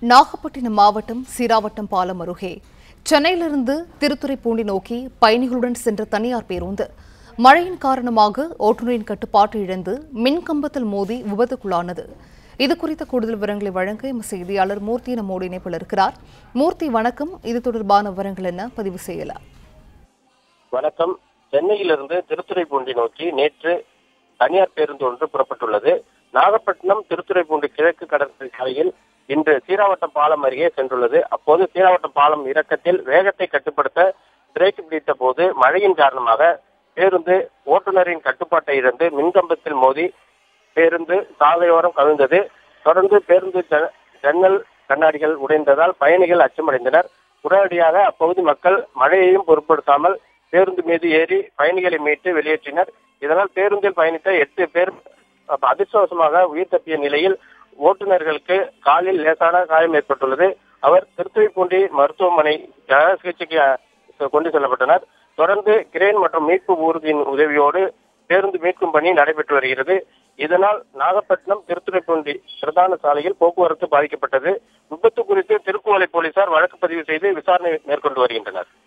நாகப்பட்டினம் மாவட்டம் சீராவட்டம் பாலம் அருகே சென்னையிலிருந்து திருத்துறைப்பூண்டி நோக்கி பயணிகளுடன் சென்ற தனியார் பேருந்து மழையின் காரணமாக ஓட்டுநரின் கட்டுப்பாட்டு இழந்து மின்கம்பத்தில் மோதி விபத்துக்குள்ளானது இது குறித்த கூடுதல் விவரங்களை வழங்க எமது செய்தியாளர் மூர்த்தி நம்மோடு இணைப்பில் இருக்கிறார் மூர்த்தி வணக்கம் இது தொடர்பான விவரங்கள் என்ன பதிவு செய்யலாம் வணக்கம் சென்னையிலிருந்து திருத்துறைப்பூண்டி நோக்கி நேற்று தனியார் பேருந்து ஒன்று புறப்பட்டுள்ளது நாகப்பட்டினம் திருத்துறைப்பூண்டி கிழக்கு கடற்கரை சாலையில் இன்று சீராவட்டம் பாலம் அருகே சென்றுள்ளது அப்போது சீராவட்டம் பாலம் இறக்கத்தில் வேகத்தை கட்டுப்படுத்த பிரேக் பிடித்த போது மழையின் காரணமாக பேருந்து ஓட்டுநரின் கட்டுப்பாட்டை இழந்து மின்கம்பத்தில் மோதி பேருந்து சாலையோரம் கவிழ்ந்தது தொடர்ந்து பேருந்து ஜ- ஜன்னல் கண்ணாடிகள் உடைந்ததால் பயணிகள் அச்சமடைந்தனர் உடனடியாக அப்பகுதி மக்கள் மழையையும் பொருட்படுத்தாமல் பேருந்து மீது ஏறி பயணிகளை மீட்டு வெளியேற்றினர் இதனால் பேருந்தில் பயணித்த எட்டு பேர் அப்ப அதிர்ஷ்டவசமாக உயிர் தப்பிய நிலையில் ஓட்டுநர்களுக்கு காலில் லேசான காயம் ஏற்பட்டுள்ளது அவர் திருத்துறைப்பூண்டி மருத்துவமனை அஹ், சிகிச்சைக்கு அஹ், கொண்டு செல்லப்பட்டனர் தொடர்ந்து கிரேன் மற்றும் மீட்பு ஊர்தியின் உதவியோடு பேருந்து மீட்கும் பணி நடைபெற்று வருகிறது இதனால் நாகப்பட்டினம் திருத்துறைப்பூண்டி பிரதான சாலையில் போக்குவரத்து பாதிக்கப்பட்டது விபத்து குறித்து திருக்குவளை போலீசார் வழக்கு பதிவு செய்து விசாரணை மேற்கொண்டு வருகின்றனர்